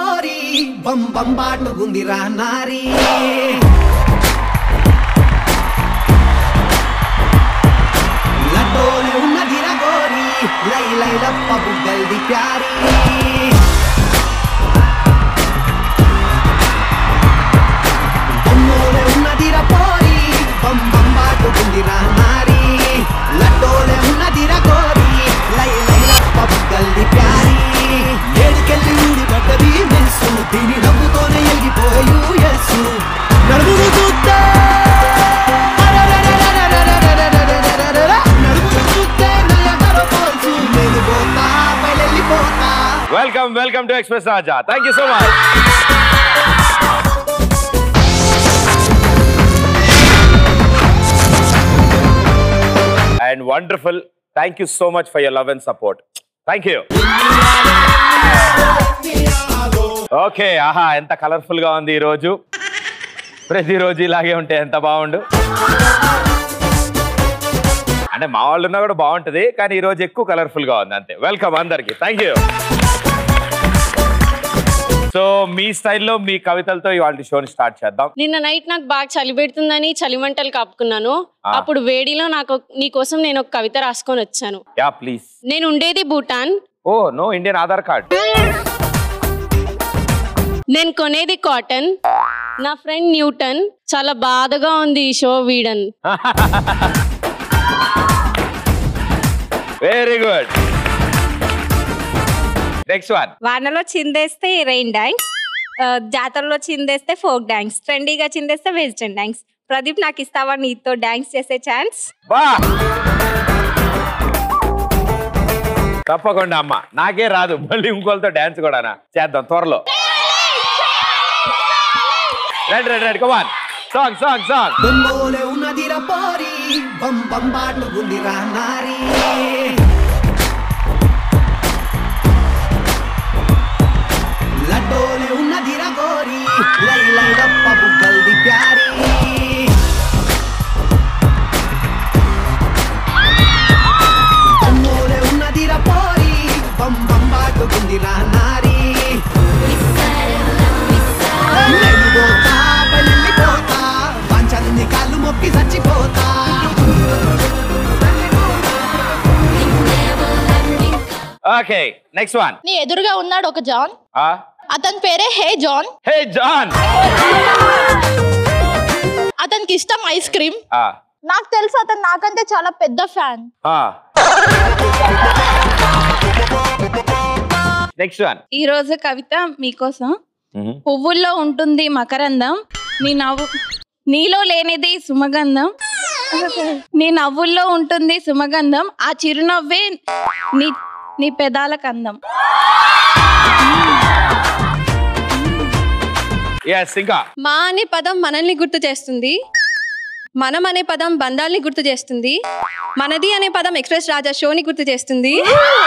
పోరి బం బం బాటుకుందిరా నారీ లడ్డోలే ఉన్నదిరా గోరి లై లై లప్ప బుగ్గల్ది ప్యారీ బొమ్మోలే ఉన్నదిరా పోరి బం బం బాటుకుందిరా నారీ లడ్డోలే ఉన్నదిరా గోరి లై లై లప్ప బుగ్గల్ది ప్యారీ ఏడుకెళ్ళి ఊడి పడ్డది మెస్సు దీని నవ్వుతోనే ఎగిపోయు ఎస్సు నడుమును చూస్తే నడుమును చూస్తే నయగర పోల్చు నేను పోతా బయలెళ్ళిపోతా welcome welcome to Express Raja thank you so much and wonderful thank you so much for your love and support thank you okay ఆహా ఎంత కలర్ఫుల్ గా ఉంది ఈ రోజు ప్రతిరోజు ఇలాగే ఉంటే ఎంత బాగుండు అంటే మా వాళ్ళు ఉన్నా కూడా బాగుంటది కానీ ఈ రోజు ఎక్కువ కలర్ఫుల్ గా ఉంది అంతే వెల్కమ్ అందరికి థ్యాంక్ యూ సో మీ స్టైల్లో మీ కవితలతో ఇవాళ షోని స్టార్ట్ చేద్దాం నిన్న నైట్ నాకు బాగా చలి పెడుతుందని చలిమంటలు కప్పుకున్నాను ఆ. అప్పుడు వేడిలో నాకు నీ కోసం నేను ఒక కవిత రాసుకొని వచ్చాను యా ప్లీజ్ నేను ఉండేది Bhutan oh no Indian Aadhaar card నేను కొనేది కాటన్ నా ఫ్రెండ్ న్యూటన్ చాలా బాధగా ఉంది ఈ షో వీడన్ వెరీ గుడ్ నెక్స్ట్ వన్ వానలో చిందేస్తే రెయిన్ డాన్స్ జాతరలో చిందేస్తే ఫోక్ డాన్స్ ట్రెండీగా చిందేస్తే వెజిటేరియన్ డాన్స్ ప్రదీప్ నాకు ఇస్తావా నీతో డాన్స్ చేసే ఛాన్స్ బా తప్పకుండా అమ్మ నాకే రాదు మళ్ళీ ఇంకోళ్ళతో డాన్స్ కూడానా చేద్దాం త్వరలో red red red come on song song song బొమ్మోలే ఉన్నదిరా పోరి బం బం బాటుకుందిరా నారీ లడ్డోలే ఉన్నదిరా గోరి లై లై లప్ప బుగ్గల్ది ప్యారీ బొమ్మోలే ఉన్నదిరా పోరి బం బం బాటుకుందిరా నారీ వెళ్ళిపోతా వెళ్ళిపోతా పంచంది కాళ్ళు మొక్కి చచ్చిపోతా ఓకే నెక్స్ట్ వన్ నీ ఎదురుగా ఉన్నాడు ఒక జాన్ ఆ అతని పేరే హే జాన్ హే జాన్ అతనికి ఇష్టం ఐస్ క్రీమ్ ఆ నాకు తెలుసు అతను నాకంటే చాలా పెద్ద ఫ్యాన్ ఆ నెక్స్ట్ వన్ ఈ రోజు కవిత మీకోసం పువ్వుల్లో ఉంటుంది మకరందం నీ నవ్వు నీలో లేనిది సుమగంధం నీ నవ్వుల్లో ఉంటుంది సుమగంధం ఆ చిరునవ్వే నీ నీ పెదాల కందం ఎస్ ఇంకా మా అనే పదం మనల్ని గుర్తు చేస్తుంది మనం అనే పదం బంధాల్ని గుర్తు చేస్తుంది మనది అనే పదం ఎక్స్ప్రెస్ రాజా షోని గుర్తు చేస్తుంది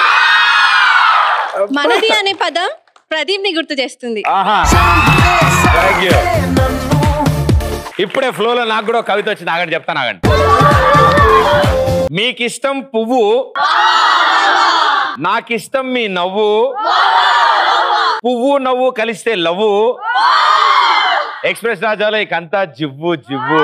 మనది అనే పదం ప్రదీప్ ని గుర్తు చేస్తుంది ఆహా థ్యాంక్ యూ ఇప్పుడే ఫ్లోలో నాకు కూడా ఒక కవిత వచ్చింది ఆగండి చెప్తాను ఆగండి మీకు ఇష్టం పువ్వు నాకిష్టం మీ నవ్వు పువ్వు నవ్వు కలిస్తే లవ్వు ఎక్స్ప్రెస్ రాజాలో ఇకంతా జివ్వు జివ్వు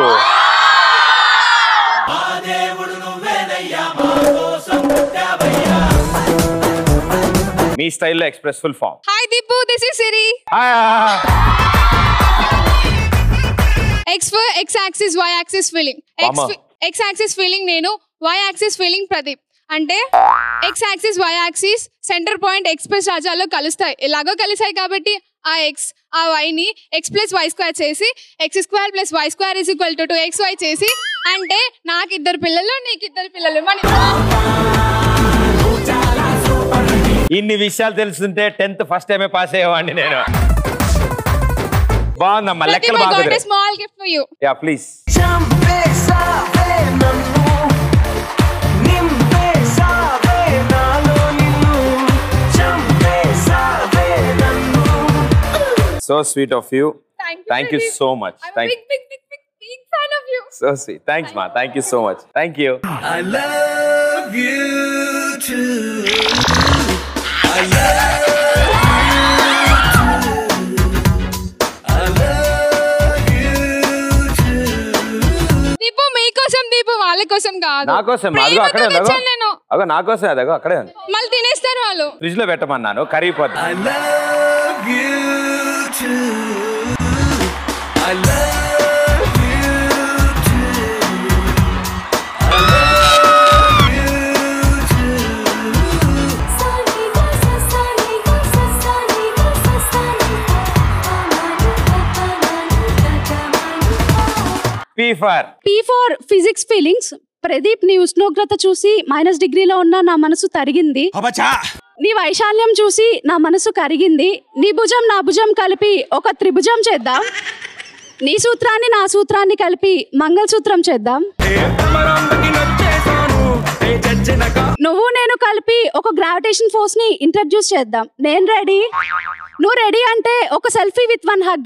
మీ స్టైల్లో Express full form hi Deepu this is Siri X for X axis Y axis feeling X Mama. X axis feeling నేను వై యాక్సిస్ ఫీలింగ్ ప్రదీప్ అంటే X axis Y axis centre point X plus రాజాల్లో కలుస్తాయి ఎలాగో కలిసాయి కాబట్టి ఆ ఎక్స్ ఆ వైని ఎక్స్ ప్లస్ వై స్క్వేర్ చేసి X square plus Y square is equal to two X Y చేసి అంటే నాకు ఇద్దరు పిల్లలు నీకు ఇద్దరు పిల్లలు మన ఇన్ని విషయాలు తెలుసుంటే టెన్త్ ఫస్ట్ టైమే పాస్ అయ్యేవాడిని నేను బాగుందమ్మా లెక్కలు బాగుంది small gift for you yeah please చంపేసావే నన్ను నింపేసావే నాలో నిన్ను చంపేసావే నన్ను so sweet of you Thank you, thank you Pradeep. So much I'm a thank big, big, big, big, big fan of you. So sweet thanks మా thank you so much thank you I love you too. I love you too. కోసం కాదు నా కోసం అదిగో ప్రేమతో అక్కడే ఉంది, అదిగో. తెచ్చాను నేను అగో నా కోసం అదగో అక్కడే ఉంది మళ్ళీ తినేస్తారు వాళ్ళు ఫ్రిడ్జ్ లో పెట్టమన్నాను కరిగిపోద్ది I love you too. I love you too. I love you too. P for P four physics feelings Pradeep నీ ఉష్ణోగ్రత చూసి మైనస్ డిగ్రీలో ఉన్న నా మనసు తరిగింది నీ వైశాల్యం చూసి నా మనసు కరిగింది నీ భుజం నా భుజం కలిపి ఒక త్రిభుజం చేద్దాం నీ సూత్రాన్ని నా సూత్రాన్ని కలిపి మంగళసూత్రం చేద్దాం నువ్వు నేను కలిపి ఒక గ్రావిటేషన్ ఫోర్స్ ని ఇంట్రడ్యూస్ చేద్దాం నేను రెడీ నువ్వు రెడీ అంటే ఒక selfie with one hug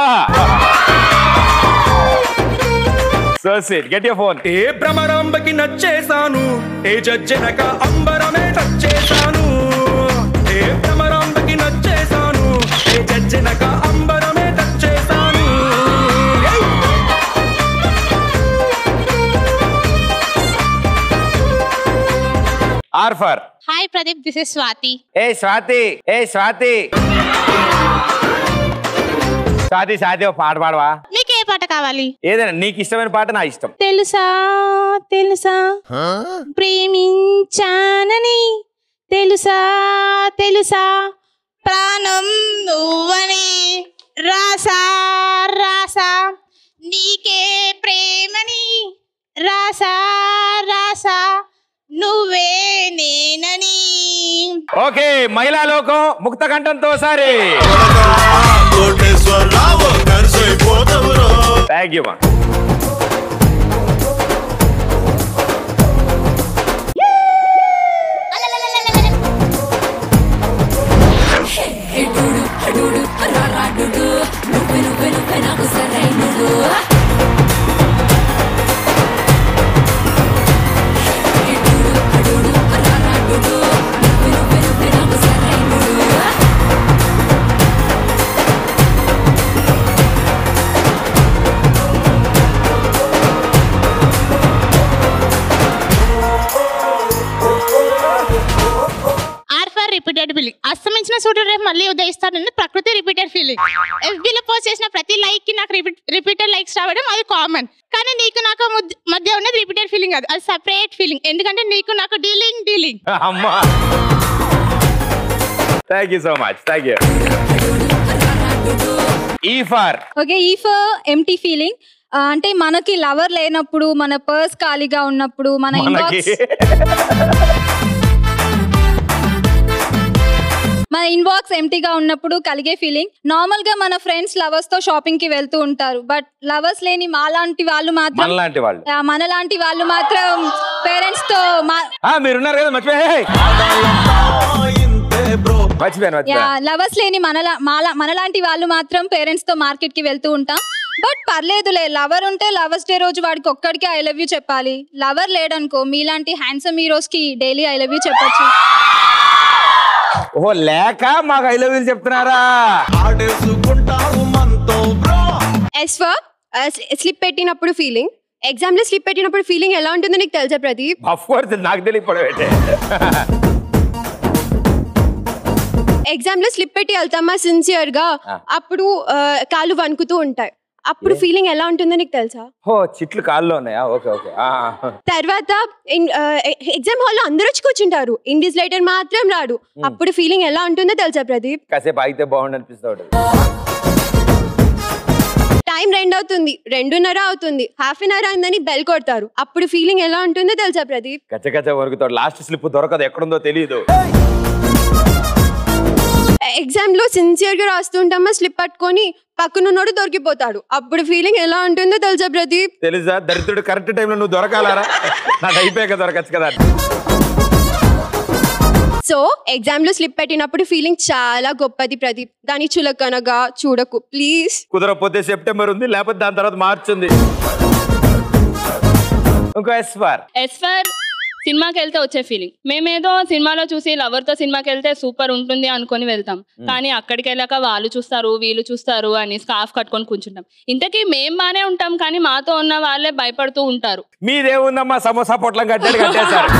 so sweet get your phone ఏ భ్రమరాంబకి నచ్చేసాను ఏ జజ్జనక అంబరమే నచ్చేసాను ఏ భ్రమరాంబకి నచ్చేసాను ఏ జజ్జనక అంబరమే నచ్చేసాను R for hi Pradeep this is Swathi ఏ స్వాతి ఏ స్వాతి స్వాతి స్వాతి ఒక పాట పాడవా నీకు ఏ పాట కావాలి ఏదైనా నీకు ఇష్టమైన పాట నా ఇష్టం తెలుసా తెలుసా ప్రేమించానని తెలుసా తెలుసా ప్రాణం నువ్వని రాసా రాసా నీకే ప్రేమని రాసా రాసా నువ్వే నేనని ఓకే మహిళా లోకం ముక్త కంఠంతో సారి కోటేశ్వరరావు కరిసైపోతవురో థ్యాంక్ యూ మా ఆర్ ఫర్ రిపీటెడ్ ఫీలింగ్ అస్తమించిన సూర్యుడు రేపు మళ్ళీ ఉదయిస్తానని ప్రకృతి రిపీటెడ్ ఫీలింగ్ ఎఫ్బీలో పోస్ట్ చేసిన ప్రతి లైక్ కి నాకు రిపీటెడ్ లైక్స్ రావడం అది కామన్ కానీ నీకు నాకు ముద్- మధ్య ఉన్నది రిపీటెడ్ ఫీలింగ్ అది అది సపరేట్ ఫీలింగ్ ఎందుకంటే నీకు నాకు డీలింగ్ డీలింగ్ అమ్మా thank you so much thank you E for okay E for empty feeling అంటే మనకి లవర్ లేనప్పుడు మన పర్స్ ఖాళీగా ఉన్నప్పుడు మన మనకి ఇన్బాక్స్ మన ఇన్బాక్స్ ఎంటీగా ఉన్నప్పుడు కలిగే ఫీలింగ్ నార్మల్ గా మన ఫ్రెండ్స్ లవర్స్ తో షాపింగ్ కి వెళ్తూ ఉంటారు బట్ లవర్స్ లేని మాలాంటి వాళ్ళు మాత్రం మనలాంటి వాళ్ళు ఆ, మనలాంటి వాళ్ళు మాత్రం పేరెంట్స్ తో మా ఆ, మీరున్నారు కదా మర్చిపోయా ఇంతే బ్రో మర్చిపోయాను మర్చిపోయాను లవర్స్ లేని మనలా మాలా మనలాంటి వాళ్ళు మాత్రం పేరెంట్స్ తో మార్కెట్ కి వెళ్తూ ఉంటాం బట్ పర్లేదులే లవర్ ఉంటే లవర్స్ డే రోజు వాడికి ఒక్కడికి ఐ లవ్ యూ చెప్పాలి లవర్ లేడనుకో మీలాంటి హ్యాండ్సమ్ హీరోస్ కి డైలీ ఐ లవ్ యూ చెప్పొచ్చు ఓహో లేక మాకు ఐ లవ్ యూ చెప్తున్నారా ఆడేసుకుంటావు మనతో బ్రో ఎస్ ఫర్ స్లిప్ పెట్టినప్పుడు ఫీలింగ్ ఎగ్జామ్ లో స్లిప్ పెట్టినప్పుడు ఫీలింగ్ ఎలా ఉంటుందో నీకు తెలుసా ప్రదీప్ అఫ్ కోర్స్ నాకు తెలియపడబెట్టే ఎగ్జామ్ లో స్లిప్ పెట్టి వెళ్తామా సిన్సియర్ గా ఆ. అప్పుడు ఆ, కాళ్ళు వణుకుతూ ఉంటాయి అప్పుడు ఫీలింగ్ ఎలా ఉంటుందో నీకు తెలుసా ఓ చిట్లు కాల్లో ఉన్నాయా ఓకే ఓకే తర్వాత ఎగ్జామ్ హాల్ లో అందరూ వచ్చి కూర్చుంటారు ఇన్విజిలేటర్ మాత్రం రాడు అప్పుడు ఫీలింగ్ ఎలా ఉంటుందో తెలుసా ప్రదీప్ కాసేపు ఆగితే బాగుండు అనిపిస్తాడు టైం రెండు అవుతుంది రెండున్నర అవుతుంది హాఫ్ అన్ అవర్ అయిందని బెల్ కొడతారు అప్పుడు ఫీలింగ్ ఎలా ఉంటుందో తెలుసా ప్రదీప్ గచ్చ గచ్చ వణుకుతాడు లాస్ట్ స్లిప్ దొరకదు ఎక్కడుందో తెలియదు ఎగ్జామ్ లో సిన్సియర్ గా రాస్తుంటామా స్లిప్ పట్టుకొని పక్కనున్నోడు దొరికిపోతాడు అప్పుడు ఫీలింగ్ ఎలా ఉంటుందో తెలుసా ప్రదీప్ తెలుసా దరిద్రుడు కరెక్ట్ టైంలో నువ్వు దొరకాలారా నాకు అయిపోయాక దొరకచ్చు కదా సో ఎగ్జామ్ లో స్లిప్ పెట్టినప్పుడు ఫీలింగ్ చాలా గొప్పది ప్రదీప్ దాని చులకనగా చూడకు ప్లీజ్ కుదరకపోతే సెప్టెంబర్ ఉంది లేకపోతే దాని తర్వాత మార్చ్ ఉంది ఇంకో ఎస్ బార్ ఎస్ ఫర్ సినిమాకి వెళ్తే వచ్చే ఫీలింగ్ మేమేదో సినిమాలో చూసి లవర్తో సినిమాకి వెళ్తే సూపర్ ఉంటుంది అనుకొని వెళ్తాం కానీ అక్కడికి వెళ్ళాక వాళ్ళు చూస్తారు వీళ్ళు చూస్తారు అని స్కార్ఫ్ కట్టుకొని కూర్చుంటాం ఇంతకీ మేం బానే ఉంటాం కానీ మాతో ఉన్న వాళ్ళే భయపడుతూ ఉంటారు మీదేముందమ్మా సమోసా పొట్లం కట్టాడు కట్టేశారు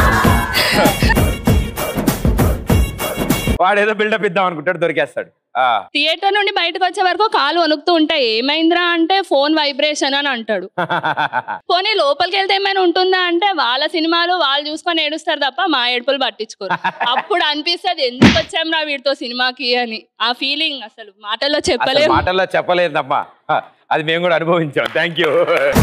వాడు ఏదో బిల్డప్ ఇద్దాం అనుకుంటాడు దొరికేస్తాడు ఆ. థియేటర్ నుండి బయటకు వచ్చే వరకు కాలు వణుకుతూ ఉంటాయి ఏమైందిరా అంటే ఫోన్ వైబ్రేషన్ అని అంటాడు పోనీ లోపలికి వెళ్తే ఏమైనా ఉంటుందా అంటే వాళ్ళ సినిమాలు వాళ్ళు చూసుకొని ఏడుస్తారు తప్ప మా ఏడుపులు పట్టించుకోరు అప్పుడు అనిపిస్తుంది ఎందుకు వచ్చాంరా వీడితో సినిమాకి అని ఆ ఫీలింగ్ అసలు మాటల్లో అసలు చెప్పలేము మాటల్లో చెప్పలేదమ్మా హ, అది మేము కూడా అనుభవించాం థ్యాంక్ యూ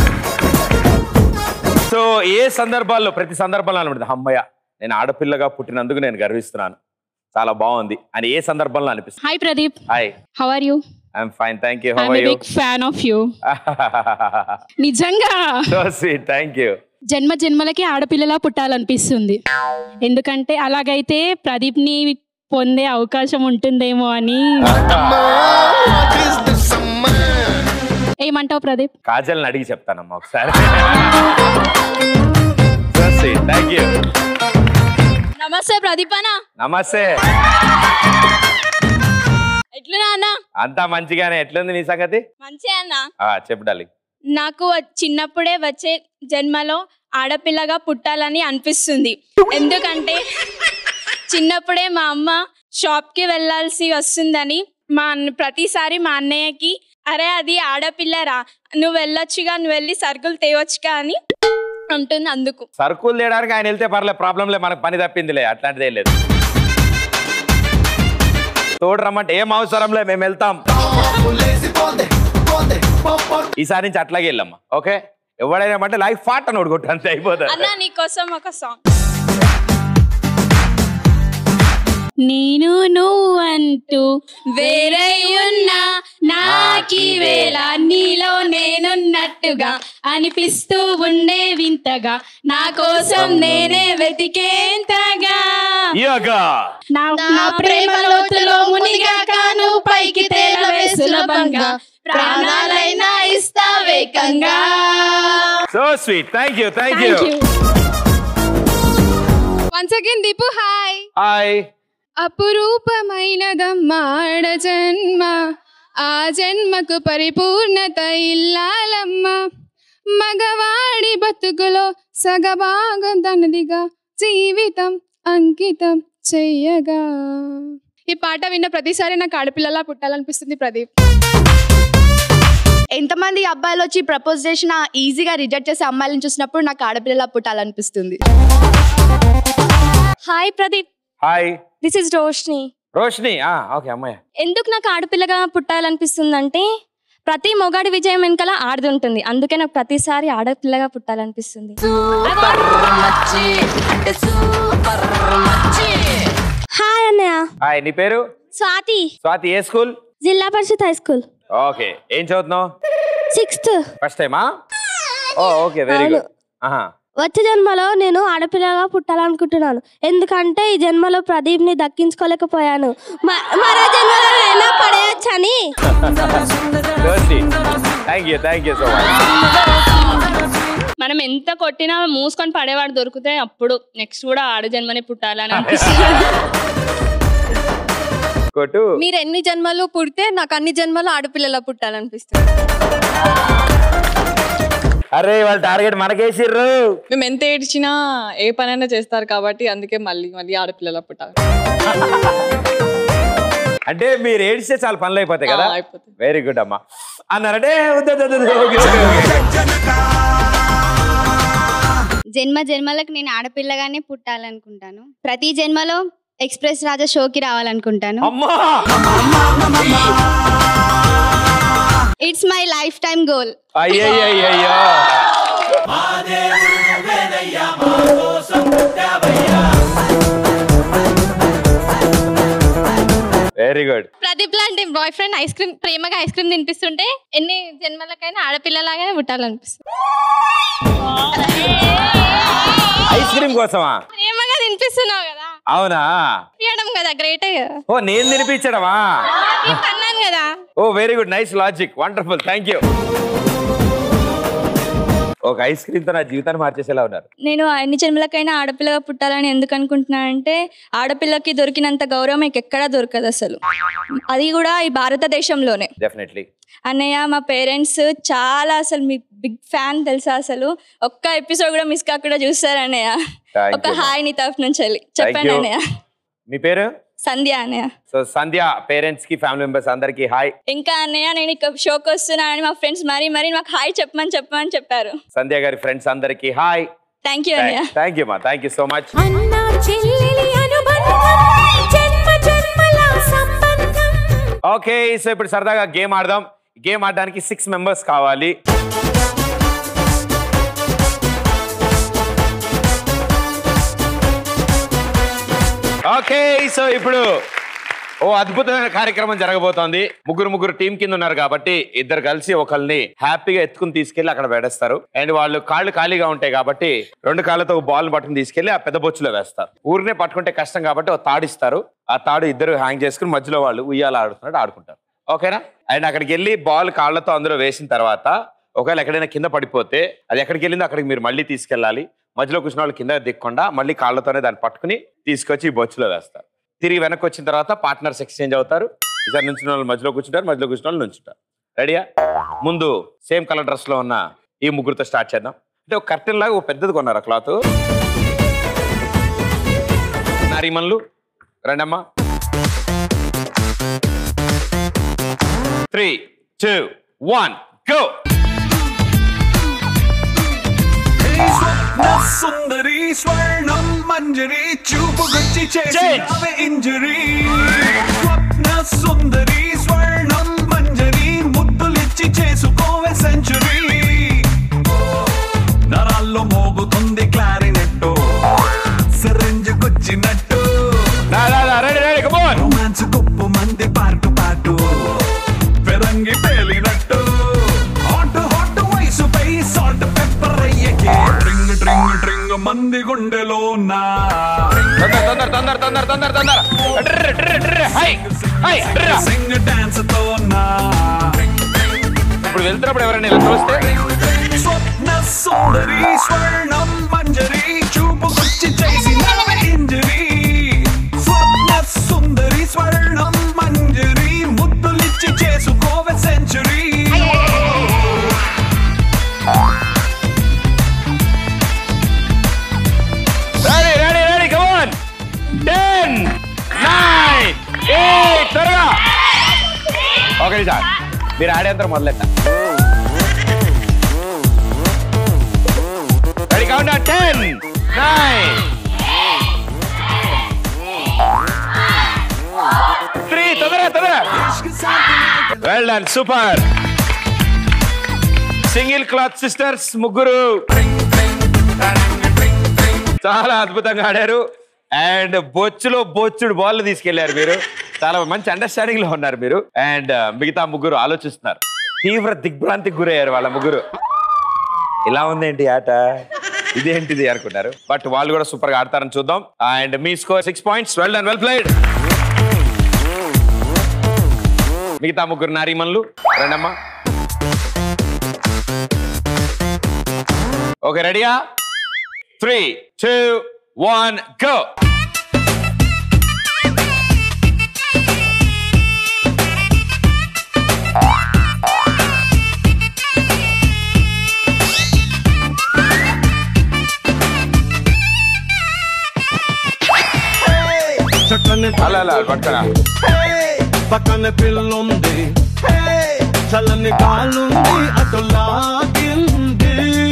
సో ఏ సందర్భాల్లో ప్రతి సందర్భంలో అనిపిస్తుంది అమ్మయ్య నేను ఆడపిల్లగా పుట్టినందుకు నేను గర్విస్తున్నాను చాలా బాగుంది అని ఏ సందర్భంలో అనిపిస్తుంది hi Pradeep hi how are you I'm fine thank you how I'm are you big fan of you నిజంగా సో స్వీట్ థ్యాంక్ యూ జన్మ జన్మలకి ఆడపిల్లలా పుట్టాలనిపిస్తుంది ఎందుకంటే అలాగైతే ప్రదీప్ని పొందే అవకాశం ఉంటుందేమో అని ఏమంటావు ప్రదీప్ కాజల్ని అడిగి చెప్తానమ్మా ఒకసారి సో స్వీట్ థ్యాంక్ యూ నమస్తే ప్రదీపన నమస్తే ఎట్లున్నా అన్న అంతా మంచిగానే ఎట్లుంది నీ సంగతి మంచి అన్న ఆ, చెప్పు డాలి నాకు చిన్నప్పుడే వచ్చే జన్మలో ఆడపిల్లగా పుట్టాలని అనిపిస్తుంది ఎందుకంటే చిన్నప్పుడే మా అమ్మ షాప్కి వెళ్ళాల్సి వస్తుందని మా అన్న ప్రతిసారి మా అన్నయ్యకి అరే అది ఆడపిల్లరా నువ్వు వెళ్ళొచ్చుగా నువ్వు వెళ్ళి సరుకులు తేవచ్చుగా అని అంటుంది అందుకు సరుకులు తేయడానికి ఆయన వెళ్తే పర్లేదు ప్రాబ్లం లే మనకు పని తప్పిందిలే అట్లాంటిది ఏం లేదు తోడు రమ్మంటే ఏం అవసరం లే మేము వెళ్తాం ఈసారి నుంచి అట్లాగే వెళ్ళమ్మా ఓకే ఎవడైనా అంటే లైఫ్ ఫాట్ అని కొట్టు అంతే అయిపోతుంది అన్న నీకోసం ఒక సాంగ్ నేను నువ్వంటూ వేరే ఉన్నా నాకి వేళ నీలో నేనున్నట్టుగా అనిపిస్తూ ఉండే వింతగా నా కోసం నేనే వెతికేంతగా యోగా నా నా ప్రేమ లోతులో మునిగాకాను పైకి తేలవే సులభంగా ప్రాణాలైనా ఇస్తా వేకంగా so sweet thank you thank you once again Deepu hi hi అపురూపమైనదమ్మాడ జన్మ ఆ జన్మకు పరిపూర్ణత ఇల్లాలమ్మ మగవాడి బతుకులో సగభాగం తనదిగా జీవితం అంకితం చెయ్యగా ఈ పాట విన్న ప్రతిసారి నాకు ఆడపిల్లలా పుట్టాలనిపిస్తుంది ప్రదీప్ ఎంతమంది అబ్బాయిలు వచ్చి ప్రపోజ్ చేసినా ఈజీగా రిజెక్ట్ చేసే అమ్మాయిలను చూసినప్పుడు నాకు ఆడపిల్లలా పుట్టాలనిపిస్తుంది hi Pradeep hi this is Roshni Roshini okay అమ్మాయి ఎందుకు నాకు ఆడపిల్లగా పుట్టాలనిపిస్తుంది అంటే ప్రతి మొగాడి విజయం వెనకాల ఆడది ఉంటుంది అందుకే నాకు ప్రతిసారి ఆడపిల్లగా పుట్టాలనిపిస్తుంది హాయ్ అన్నయ్య హాయ్ నీ పేరు స్వాతి స్వాతి ఏ స్కూల్ జిల్లా పరిషత్ హై స్కూల్ ఓకే ఏం చదువుతున్నావు సిక్స్త్ ఫస్ట్ టైమా ఓ ఓకే వెరీ గుడ్ ఆహా వచ్చే జన్మలో నేను ఆడపిల్లగా పుట్టాలనుకుంటున్నాను ఎందుకంటే ఈ జన్మలో ప్రదీప్ ని దక్కించుకోలేకపోయాను మ- మరో జన్మలో అయినా పడేయచ్చని thank you thank you so much మనం ఎంత కొట్టినా మూసుకొని పడేవాడు దొరికితే అప్పుడు నెక్స్ట్ కూడా ఆడ జన్మనే పుట్టాలని అనిపిస్తుంది కొట్టు మీరు ఎన్ని జన్మలు పుడితే నాకు అన్ని జన్మలు ఆడపిల్లలా పుట్టాలనిపిస్తుంది అరే వాళ్ళ టార్గెట్ మనకేసిర్రు మేము ఎంత ఏడ్చినా ఏ పనైనా చేస్తారు కాబట్టి అందుకే మళ్ళీ మళ్ళీ ఆడపిల్లల పుట్టాలి అంటే మీరు ఏడిస్తే చాలా పనులు అయిపోతాయి కదా ఆ, అయిపోతాయి. వెరీ గుడ్ అమ్మా అన్నారంటే వద్దు, వద్దు, వద్దు, ఓకే, ఓకే, ఓకే. జన్మ జన్మలకు నేను ఆడపిల్లగానే పుట్టాలనుకుంటాను ప్రతి జన్మలో ఎక్స్ప్రెస్ రాజా షోకి రావాలనుకుంటాను it's my life time goal అయ్యయ్యయ్యయ్యో వెరీ గుడ్ ప్రదీప్ లాంటి బాయ్ ఫ్రెండ్ ఐస్ క్రీమ్ ప్రేమగా ఐస్ క్రీమ్ తినిపిస్తుంటే ఎన్ని జన్మలకైనా ఆడపిల్లలాగానే పుట్టాలనిపిస్తుంది ఐస్ క్రీమ్ కోసమా ప్రేమగా తినిపిస్తున్నావు కదా అవునా తీయడం కదా గ్రేటే కదా ఓ నేను తినిపించడమా నీకు అన్నాను కదా oh very good nice logic wonderful thank you ఒక ఐస్ క్రీమ్ తో నా జీవితాన్ని మార్చేసేలా ఉన్నారు నేను ఎన్ని జన్మలకైనా ఆడపిల్లగా పుట్టాలని ఎందుకు అనుకుంటున్నానంటే ఆడపిల్లకి దొరికినంత గౌరవం మీకు ఎక్కడా దొరకదు అసలు అది కూడా ఈ భారతదేశంలోనే డెఫినెట్లీ అన్నయ్య మా పేరెంట్స్ చాలా అసలు మీ బిగ్ ఫ్యాన్ తెలుసా అసలు ఒక్క ఎపిసోడ్ కూడా మిస్ కాకుండా చూస్తారు అన్నయ్య Thank ఒక you, హాయ్ నీ తరఫు నుంచి వెళ్ళి చెప్పండి you. అన్నయ్య మీ పేరు సంధ్య అన్నయ్య సో సంధ్య పేరెంట్స్ కి ఫ్యామిలీ మెంబర్స్ అందరికి హాయ్ ఇంకా అన్నయ్య నేను ఇక షోకి వస్తున్నానని మా ఫ్రెండ్స్ మరీ మరీ మాకు హాయ్ చెప్పమని చెప్పమని చెప్పారు సంధ్య గారి ఫ్రెండ్స్ అందరికి హాయ్ థ్యాంక్ యూ అన్నయ్య థ్యాంక్ యూ మా thank you so much okay so ఇప్పుడు సరదాగా గేమ్ ఆడదాం గేమ్ ఆడడానికి సిక్స్ మెంబర్స్ కావాలి ఓకే సో ఇప్పుడు ఓ అద్భుతమైన కార్యక్రమం జరగబోతోంది ముగ్గురు ముగ్గురు టీం కింద ఉన్నారు కాబట్టి ఇద్దరు కలిసి ఒకరిని హ్యాపీగా ఎత్తుకుని తీసుకెళ్లి అక్కడ పెడేస్తారు అండ్ వాళ్ళు కాళ్ళు ఖాళీగా ఉంటాయి కాబట్టి రెండు కాళ్ళతో బాల్ పట్టుకుని తీసుకెళ్లి ఆ పెద్ద బొచ్చులో వేస్తారు ఊరినే పట్టుకుంటే కష్టం కాబట్టి ఒక తాడిస్తారు ఆ తాడు ఇద్దరు హ్యాంగ్ చేసుకుని మధ్యలో వాళ్ళు ఉయ్యాల ఆడుతున్నట్టు ఆడుకుంటారు ఓకేనా అండ్ అక్కడికి వెళ్ళి బాల్ కాళ్ళతో అందులో వేసిన తర్వాత ఒకవేళ ఎక్కడైనా కింద పడిపోతే అది ఎక్కడికి వెళ్ళిందో అక్కడికి మీరు మళ్ళీ తీసుకెళ్ళాలి మధ్యలో కూర్చున్న వాళ్ళు కింద దిక్కుండా మళ్ళీ కాళ్ళతోనే దాన్ని పట్టుకుని తీసుకొచ్చి ఈ బొచ్చులో వేస్తారు తిరిగి వెనక్కి వచ్చిన తర్వాత పార్ట్నర్స్ ఎక్స్చేంజ్ అవుతారు ఇద్దరు నుంచి వాళ్ళు మధ్యలో కూర్చుంటారు మధ్యలో కూర్చున్న వాళ్ళు నుంచుంటారు రెడీయా ముందు సేమ్ కలర్ డ్రెస్ లో ఉన్న ఈ ముగ్గురుతో స్టార్ట్ చేద్దాం అంటే ఒక కర్టెన్ లాగా ఒక పెద్దది కొన్నారు క్లాత్ నారీమన్లు రండమ్మా త్రీ టూ వన్ గో నా సుందరి స్వర్ణం మంజరి చూపుకొచ్చి చేసినవే ఇంజరీ స్వప్న సుందరి స్వర్ణం మంజరి ముద్దులిచ్చి చేసుకోవే సెంచురీ నరాల్లో మోగుతుంది క్లారినెట్టు సిరింజుకొచ్చినట్టు రొమాన్స్ కుప్పు మంది పాటు పాటు ఫిరంగి పేలినట్టు హాట్ హాట్ వయసుపై సాల్ట్ పెప్పర్ అయ్యకే ట్రింగ్ ట్రింగ్ ట్రింగ్ మంది గుండెలో నా తొందర తొందర తొందర తొందర తొందర డ్ర, డ్ర, డ్ర, హై హై డ్ర. సింగ్ డాన్స్ తో నా ఇప్పుడు వెళ్తున్నప్పుడు ఎవరైనా ఇలా చూస్తే స్వప్న సుందరి స్వర్ణం మంజరి చూపుకొచ్చి చేసిన ఇంజరీ స్వప్న సుందరి స్వర్ణం మంజరి ముద్దులిచ్చి చేసుకోవే century ready ready ready come on ten nine eight త్వరగా ఓకే సార్ మీరు ఆడేంత మొదలెట్ట ready count ten nine three తొందరగా తొందరగా well done super single cloth sisters ముగ్గురు చాలా అద్భుతంగా ఆడారు అండ్ బొచ్చులో బొచ్చుడు బాల్ తీసుకెళ్లారు మీరు చాలా మంచి అండర్స్టాండింగ్ లో ఉన్నారు మీరు అండ్ మిగతా ముగ్గురు ఆలోచిస్తున్నారు తీవ్ర దిగ్భ్రాంతికి గురయ్యారు వాళ్ళ ముగ్గురు ఇలా ఉందేంటి ఆట ఇదేంటిది అనుకున్నారు బట్ వాళ్ళు కూడా సూపర్ గా ఆడతారని చూద్దాం అండ్ మీ score six points well and well played మిగతా ముగ్గురు నారీమన్లు రండమ్మా ఓకే రెడీయా త్రీ టూ వన్ గో చక్కని అలా అలా పట్టుకరా పక్కన పిల్లుంది చల్లని కాలుంది అటు లాగింది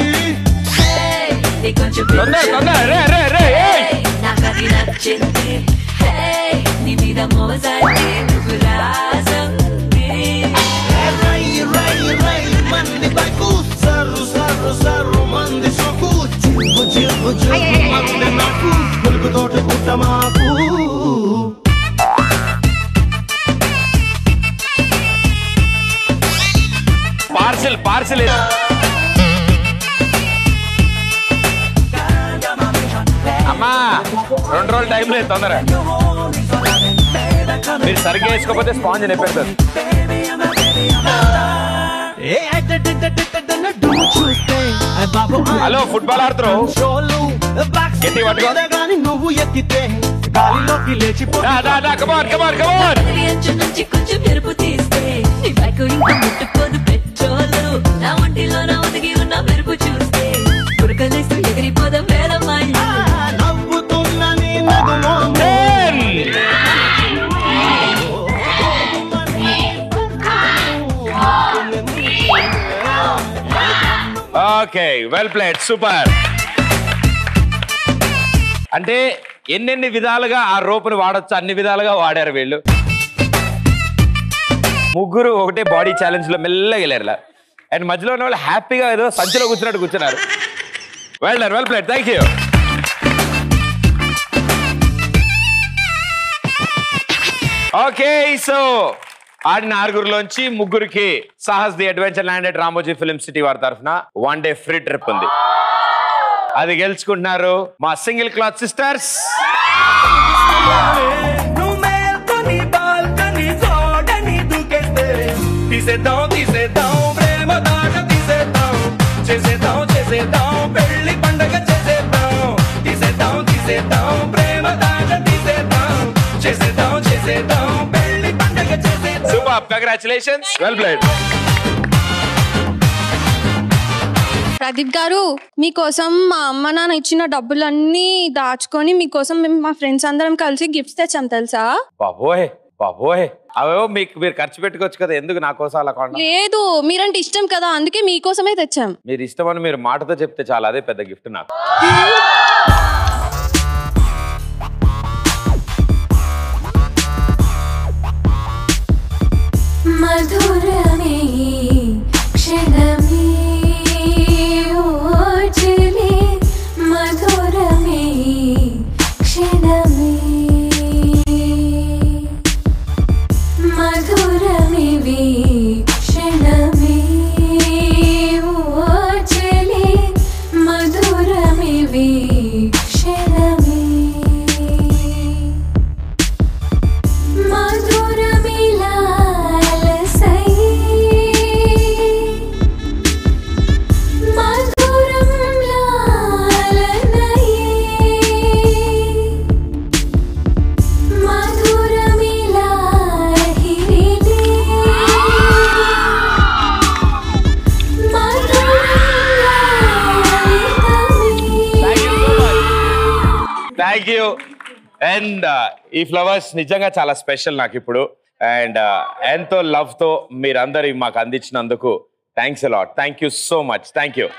తొందర తొందర రే రే రే ఏయ్ నాకది నచ్చింది హే నీ మీద మోజాన్ని నువ్వు రాజంది రై రై రై మంది బైకు సర్రు సర్రు సర్రు మంది సొక్కు చిక్కు చిక్కు చిక్కు మంది నాకు పులుపు తోట పుట్ట మాకు పార్సిల్ పార్సిల్ అమ్మా రెండు రోజులు టైం లేదు తొందర మీరు సరిగ్గా వేసుకోకపోతే స్పాంజ్ నెప్పేస్తుంది ఏ అడ్డడ్డడ్డడ్డన్న డుమ్ము చూస్తే బాబు హలో ఫుట్బాల్ ఆడుతున్నావు గట్టి పట్టుకో. కానీ నువ్వు ఎక్కితే గాలిలోకి లేచిపో దా, దా, దా, come on, come on, come on. పదవి అంచు నుంచి కొంచెం మెరుపు తీస్తే నీ బైక్ ఇంకా ముట్టుకోదు పెట్రోలు నా ఒంటిలో నా ఒదిగి ఉన్న మెరుపు చూస్తే ఉరకలేస్తూ ఎగిరిపోద వేల మైళ్ళు నవ్వుతున్న నీ నదులో ఓకే వెల్ ప్లేడ్ సూపర్ అంటే ఎన్నెన్ని విధాలుగా ఆ రోపుని వాడొచ్చు అన్ని విధాలుగా వాడారు వీళ్ళు ముగ్గురు ఒకటే బాడీ ఛాలెంజ్ లో మెల్లగా వెళ్ళారు అండ్ మధ్యలో ఉన్న వాళ్ళు హ్యాపీగా ఏదో సంచిలో కూర్చున్నట్టు కూర్చున్నారు well done well played thank you okay so ఆడిన ఆరుగురులోంచి ముగ్గురికి Sahas the adventure landed Ramoji film city వారి తరఫున వన్ డే ఫ్రీ ట్రిప్ ఉంది అది గెలుచుకుంటున్నారు మా సింగిల్ క్లాత్ సిస్టర్స్ నువ్వు మేల్కొని బాల్కనీ చూడని దూకేస్తే తీసేద్దాం తీసేద్దాం ప్రేమ దాట తీసేద్దాం చేసేద్దాం చేసేద్దాం పెళ్లి పండగ చేసేద్దాం తీసేద్దాం తీసేద్దాం ప్రేమ దాట తీసేద్దాం చేసేద్దాం చేసేద్దాం పెళ్లి పండగ చేసేద్దాం super congratulations well played Pradeep గారు మీకోసం మా అమ్మ నాన్న ఇచ్చిన డబ్బులన్నీ దాచుకొని మీకోసం మేము మా ఫ్రెండ్స్ అందరం కలిసి గిఫ్ట్స్ తెచ్చాం తెలుసా బాబోయ్ బాబోయ్ అవేవో మీకు మీరు ఖర్చు పెట్టుకోవచ్చు కదా ఎందుకు నా కోసం అలా కొనడం లేదు మీరంటే ఇష్టం కదా అందుకే మీకోసమే తెచ్చాం మీరు ఇష్టమని మీరు మాటతో చెప్తే చాలా అదే పెద్ద గిఫ్ట్ నాకు మధురమే క్షణమే ఓచలే మధురమే క్షణమే మధురమివి క్షణమే ఓచలే మధురమివి క్షణమే మధురమిలాలసై మధురం లాలనై మధురమిలాహిరిలే థ్యాంక్ యూ అండ్ ఈ ఫ్లవర్స్ నిజంగా చాలా స్పెషల్ నాకు ఇప్పుడు అండ్ ఎంతో లవ్ తో మీరందరి మాకు అందించినందుకు thanks a lot thank you so much thank you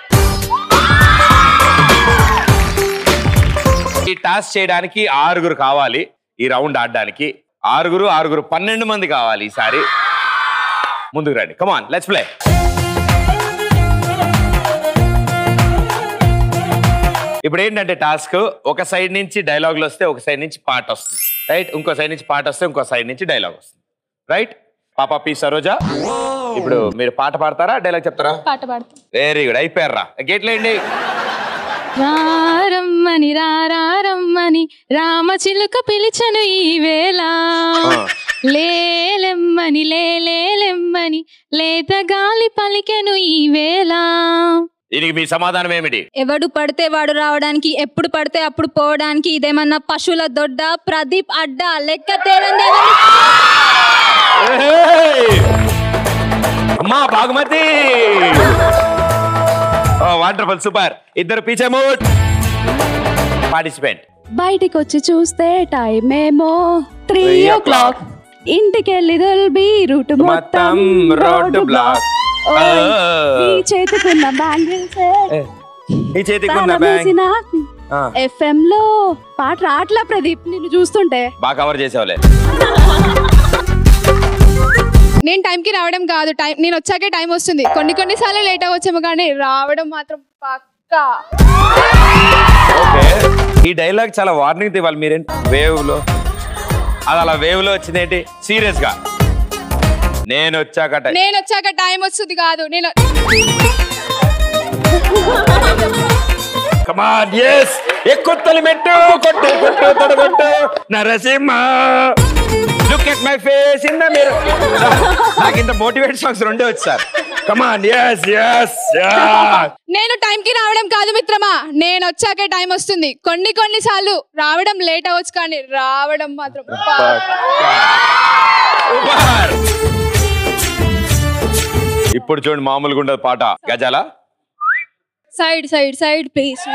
ఈ టాస్క్ చేయడానికి ఆరుగురు కావాలి ఈ రౌండ్ ఆడడానికి ఆరుగురు ఆరుగురు పన్నెండు మంది కావాలి ఈసారి ముందుకు రండి కమాన్ లెట్స్ ప్లే ఇప్పుడు ఏంటంటే టాస్క్ ఒక సైడ్ నుంచి డైలాగులు వస్తే ఒక సైడ్ నుంచి పాట వస్తుంది రైట్ ఇంకో సైడ్ నుంచి పాట వస్తే ఇంకో సైడ్ నుంచి డైలాగ్ వస్తుంది రైట్ పాపా పి సరోజా ఇప్పుడు మీరు పాట పాడతారా డైలాగ్ చెప్తారా పాట పాడతాం వెరీ గుడ్ అయిపోయారా గేట్లేండి రారమ్మని రారమ్మని రామచిలుక పిలిచను ఈ వేళ లేలెమ్మని లేలేలెమ్మని లేత గాలి పలికెను ఈ వేళ దీనికి మీ సమాధానం ఏమిటి ఎవడు పడితే వాడు రావడానికి ఎప్పుడు పడితే అప్పుడు పోవడానికి ఇదేమన్నా పశువుల దొడ్డ ప్రదీప్ అడ్డ లెక్క తేలందే అమ్మా బాగుమతి వండర్ఫుల్ సూపర్ ఇద్దరు పీచే మూడ్ పార్టిసిపెంట్ బయటికి వచ్చి చూస్తే టైం ఏమో త్రీ Three ఓ క్లాక్ ఇంటికి వెళ్ళి దుల్బి రూట్ మొత్తం రోడ్డు బ్లాక్ ఓయ్, ఈ చేతికున్న బ్యాంగిల్స్ ఈ చేతికున్న బ్యాంక్ ఎఫ్ఎం లో పాట రాట్లా ప్రదీప్ నిన్ను చూస్తుంటే బాగా కవర్ చేసేవాళ్ళే నేను టైంకి రావడం కాదు టైం నేను వచ్చాకే టైం వస్తుంది కొన్ని కొన్ని సార్లు లేట్ అవ్వచ్చేమో కానీ రావడం మాత్రం పక్కా ఓకే ఈ డైలాగ్ చాలా వార్నింగ్ ఇవ్వాలి మీరేంటి వేవ్ లో అది అలా వేవ్ లో వచ్చిందేంటి సీరియస్ గా నేను వచ్చాక టై- నేను వచ్చాక టైం వస్తుంది కాదు నేను కమాన్ ఎస్ ఎక్కుత్తలి మెట్టు కొట్టు కొట్టు తొడగొట్టు Narasimha look at my face in the mirror నాకు ఇంత మోటివేట్ సాంగ్స్ రెండే వచ్చి సార్ కమాన్ ఎస్ ఎస్ నేను టైం కి రావడం కాదు మిత్రమా నేను వచ్చాకే టైం వస్తుంది కొన్ని కొన్ని సార్లు రావడం లేట్ అవ్వచ్చు కానీ రావడం మాత్రం ఇప్పుడు చూడండి మామూలుగా ఉండదు పాట గజాల సైడ్ సైడ్ సైడ్ ప్లీజ్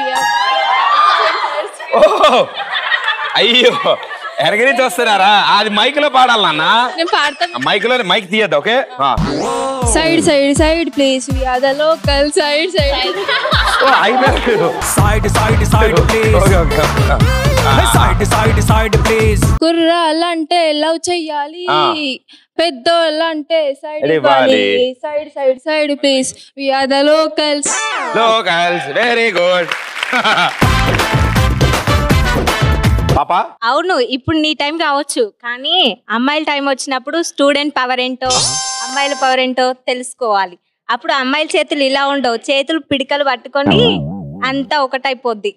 ఓహో అయ్యో ఎరగరించి వస్తున్నారా అది మైక్ లో పాడాలన్నా నేను పాడతాను మైక్ లో మైక్ తీయద్దు ఓకే ఆ. Side side side please we are the local side side oh, అయిపోయారు. Side side side please okay, okay. ఆ. సైడ్ సైడ్ సైడ్ ప్లీజ్ కుర్రాళ్ళంటే లవ్ చెయ్యాలి ఆ. పెద్దోళ్ళంటే సైడ్ ఇవ్వాలి. ఇవ్వాలి side side side please we are the locals locals very good పాప అవును ఇప్పుడు నీ టైం కావచ్చు కానీ అమ్మాయిల టైం వచ్చినప్పుడు స్టూడెంట్ పవర్ ఏంటో అమ్మాయిల పవర్ ఏంటో తెలుసుకోవాలి అప్పుడు అమ్మాయిల చేతులు ఇలా ఉండవు చేతులు పిడికలు పట్టుకొని అంతా ఒకటైపోద్ది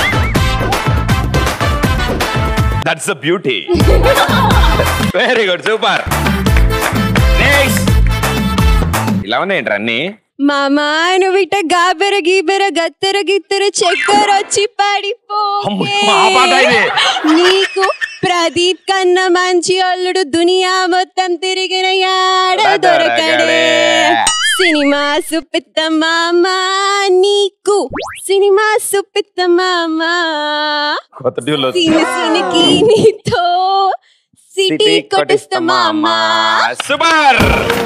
that's a beauty very good super next ఇలా ఉన్నాయండి అన్ని మామా నువ్వు ఇట గాబెర గీబెర గత్తెర గిత్తెర చక్కెర వచ్చి అమ్మ, మా పాట ఇది. పడిపోయే నీకు ప్రదీప్ కన్నా మంచి అల్లుడు దునియా మొత్తం తిరిగిన యాడ దొరకడే సినిమా సుపిత్త మామ నీకు సినిమా సుపిత్త మామ కొత్త ట్యూన్ లో సిని సినికి నీతో సిటీ కొట్టిస్తా మామ సూపర్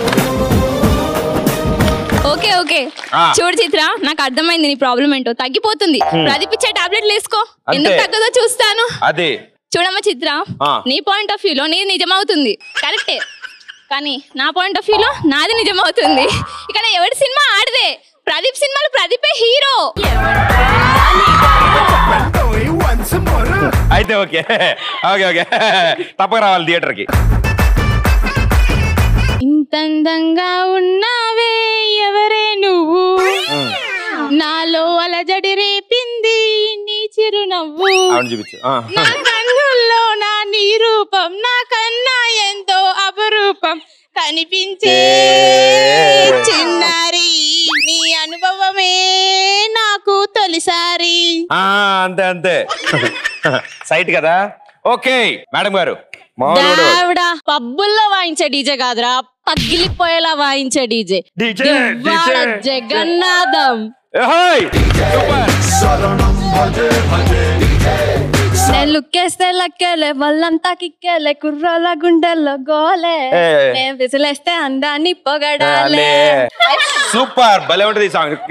ఓకే ఓకే ఆ. చూడు చిత్ర నాకు అర్థమైంది నీ ప్రాబ్లం ఏంటో తగ్గిపోతుంది హ్మ్. ప్రదీప్ ఇచ్చే టాబ్లెట్లు వేసుకో అంతే. ఎందుకు తగ్గదో చూస్తాను అది చూడమ్మ చిత్ర ఆ. నీ పాయింట్ ఆఫ్ వ్యూలో నీది నిజమవుతుంది కరెక్టే కానీ నా పాయింట్ ఆఫ్ వ్యూలో నాది నిజమవుతుంది ఇక్కడ ఎవరి సినిమా ఆడదే ప్రదీప్ సినిమాలో ప్రదీపే హీరో అయితే ఓకే ఓకే ఓకే తప్పక రావాలి థియేటర్ కి ఇంత అందంగా ఉన్నావే ఎవరే నువ్వు నాలో అలజడి రేపింది నీ చిరునవ్వు అవును చూపించు ఆ. నా కన్నుల్లో నా నీ రూపం నా కన్నా ఎంతో అపరూపం కనిపించే చిన్నారి నీ అనుభవమే నాకు తొలిసారి ఆ, అంతే అంతే సైట్ కదా ఓకే మేడం గారు మామూలు ఆవిడ పబ్బుల్లో వాయించే డీజే కాదురా పగిలిపోయేలా వాయించే డీజే డీజే, ఇవాళ డీజే. జగన్నాథం నేను లుక్కేస్తే లక్కేలే వాళ్ళంతా కిక్కేలే కుర్రాల గుండెల్లో గోలే ఏ. నేను విసిలేస్తే అందాన్ని పొగడాలే సూపర్ భలే ఉంటుంది ఈ సాంగ్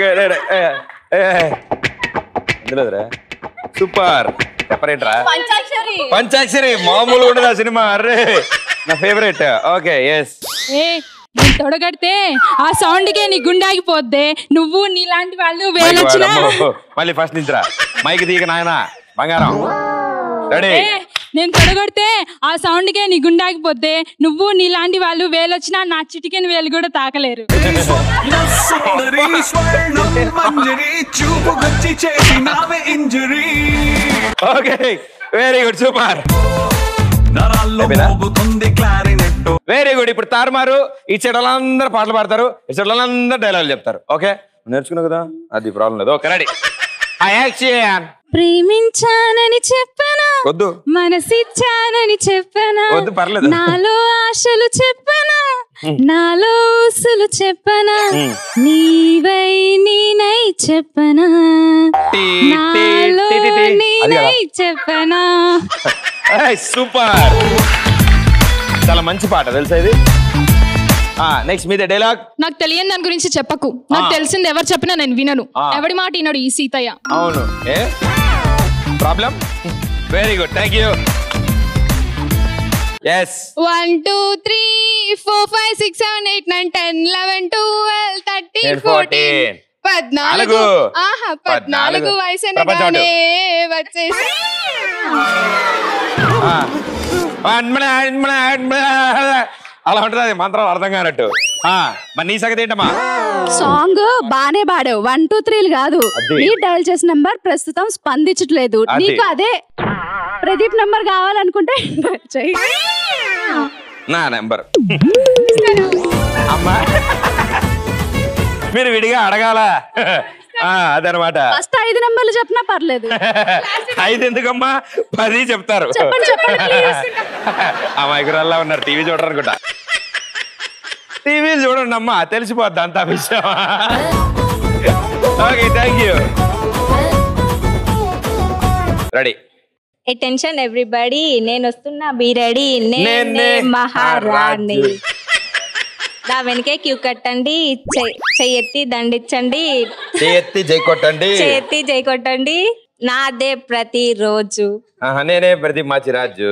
ఎందులోదిరా సూపర్ చెప్పరేంట్రా పంచాక్షరి పంచాక్షరి మామూలు ఉండదు ఆ సినిమా అర్రే నా ఫేవరెట్ ఓకే ఎస్ ఏ నేను తొడగడితే ఆ సౌండ్ కే నీ గుండె ఆగిపోద్ది నువ్వు నీలాంటి వాళ్ళు వేలొచ్చినా మళ్ళీ ఫస్ట్ నుంచిరా మైక్ తీగ నాయన బంగారం రెడీ ఏ, నేను తొడగొడితే ఆ సౌండ్ కే నీ గుండె ఆగిపోద్ది నువ్వు నీలాంటి వాళ్ళు వేలొచ్చినా నా చిటికెన్ వేలు కూడా తాకలేరు సుందరి స్వర్ణం మంజరి చూపుకొచ్చి చేసినావే injury okay very good super నరాల్లో మోగుతుంది క్లారినెట్ వెరీ గుడ్ ఇప్పుడు తారుమారు ఈ చెడలందరూ పాటలు పాడతారు ఈ చెడలందరూ డైలాగులు చెప్తారు ఓకే నేర్చుకున్నావు కదా అది ప్రాబ్లం లేదు ఓకే రెడీ యాక్షన్ ప్రేమించానని చెప్పనా వద్దు మనసిచ్చానని చెప్పనా వద్దు, పర్లేదు. నాలో ఆశలు చెప్పనా హ్మ్. నాలో ఊసులు చెప్పనా హ్మ్. నీవై నేనై చెప్పనా టీ, నాలో టీ, టీ, టీ. అది నేనై కదా. చెప్పనా సూపర్ చాలా మంచి పాట తెలుసా ఇది నెక్స్ట్ మీదే డైలాగ్ నాకు తెలియని దాని గురించి చెప్పకు నాకు ఆ. తెలిసింది ఎవరు చెప్పినా నేను వినను ఆ. ఎవడి మాట వినడు ఈ సీతయ్య అవును ఏ problem very good thank you yes one two three four five six seven eight nine ten eleven twelve thirteen Ten, fourteen fourteen. పద్నాలుగు నాలుగు. ఆహా పద్నాలుగు. పద్నాలుగు వయసు ప్రపంచం అనగానే వచ్చేసి అలా ఉంటుంది అది మంత్రం అర్థం కానట్టు ఆ, మరి నీ సంగతి ఏంటమ్మా సాంగ్ బానే పాడావు వన్ టూ త్రీలు కాదు అది. నీ డయల్ చేసిన నంబర్ ప్రస్తుతం స్పందించట్లేదు అది. నీకు అదే ప్రదీప్ నంబర్ కావాలనుకుంటే చెయ్యి నా నెంబర్ అమ్మా మీరు విడిగా అడగాల ఆ, అదనమాట ఫస్ట్ ఐదు నెంబర్లు చెప్పినా పర్లేదు ఐదు ఎందుకమ్మా పది చెప్తారు చెప్పండి చెప్పండి please. ఆ మైకురల్లా ఉన్నారు టీవీ చూడరనుకుంటా టీవీ చూడండి అమ్మా తెలిసిపోద్ది అంతా విషయం okay thank you ready attention everybody నేను వస్తున్నా బీ రెడీ నేనే నేనే మహారాణి మహారాజు. నా వెనకే క్యూ కట్టండి చెయ్- చెయ్యెత్తి దండించండి ఎత్తి జై కొట్టండి చేతి జై కొట్టండి నాదే ప్రతిరోజు ఆహా, నేనే ప్రతి మాచిరాజు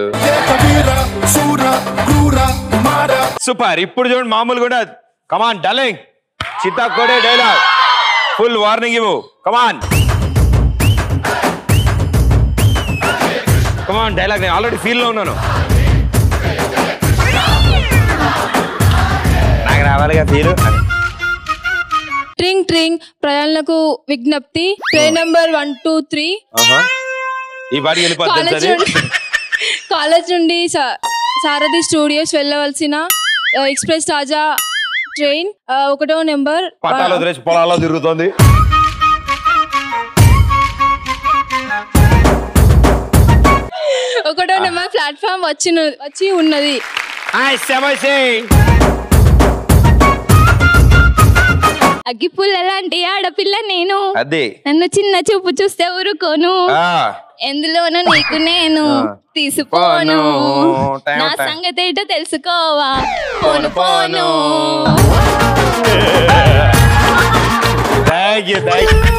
సూపర్ ఇప్పుడు చూడండి మామూలు కూడా కమాన్ డలింగ్ చిత్తాకోడే డైలాగ్ ఫుల్ వార్నింగ్ ఇవ్వు కమాన్ కమాన్ డైలాగ్ నేను ఆల్రెడీ ఫీల్ లో ఉన్నాను నాకు రావాలిగా ఫీల్ ట్రింగ్ ట్రింగ్ ప్రయాణులకు విజ్ఞప్తి tray number one two three ఈ బాడీ వెళ్ళిపోతుంది కాలేజ్ సరే నుండి కాలేజ్ నుండి సా- సారథి స్టూడియోస్ వెళ్ళవలసిన ఆ, ఎక్స్ప్రెస్ తాజా ట్రైన్ ఆ, ఒకటో నెంబర్ పట్టాలు వదిలేసి పొలాల్లో తిరుగుతోంది ఒకటో నెంబర్ ప్లాట్ఫామ్ వచ్చి వచ్చి ఉన్నది అగ్గిపుల్ల లాంటి ఆడపిల్ల నేను అది నన్ను చిన్న చూపు చూస్తే ఊరుకోను ఆ. ఎందులోనూ నీకు నేను ఆ. తీసుకోను పోను. టైం నా టైం. సంగతి ఏంటో తెలుసుకోవా పోను పోను థ్యాంక్ యూ థ్యాంక్ యూ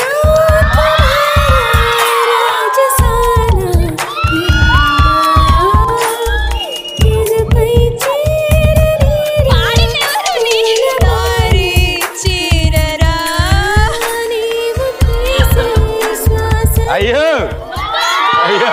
అయ్యో అయ్యో